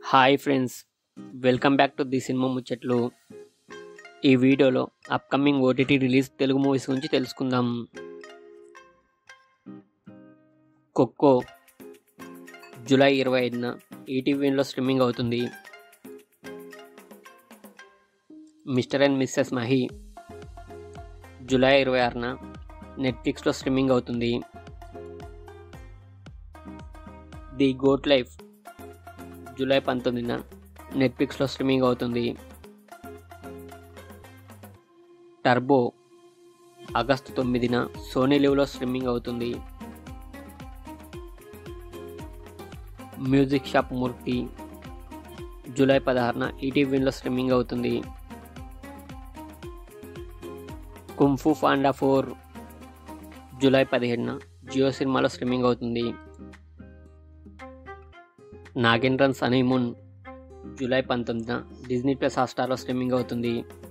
hi friends welcome back to the cinema ముచ్చట్లు ఈ వీడియోలో upcoming OTT release Telugu movies గురించి తెలుసుకుందాం కొక్కో జూలై ఇరవై ఐదున ఈటీవీలో స్ట్రీమింగ్ అవుతుంది Mr and Mrs Mahi July ఇరవై ఆరున నెట్ఫ్లిక్స్లో స్ట్రీమింగ్ అవుతుంది ది గోట్ లైఫ్ జూలై పంతొమ్మిదిన నెట్ఫ్లిక్స్లో స్ట్రీమింగ్ అవుతుంది టర్బో ఆగస్టు తొమ్మిదిన సోనీ లివ్లో స్ట్రీమింగ్ అవుతుంది మ్యూజిక్ షాప్ మూర్తి జూలై పదహారున ఈటీవీలో స్ట్రీమింగ్ అవుతుంది కుంఫు ఫాండా ఫోర్ జూలై పదిహేడున జియో సినిమాలో స్ట్రీమింగ్ అవుతుంది నాగేంద్రన్ సనీమున్ జూలై పంతొమ్మిదిన డిజ్నీ ప్లస్ హాట్స్టార్లో స్ట్రీమింగ్ అవుతుంది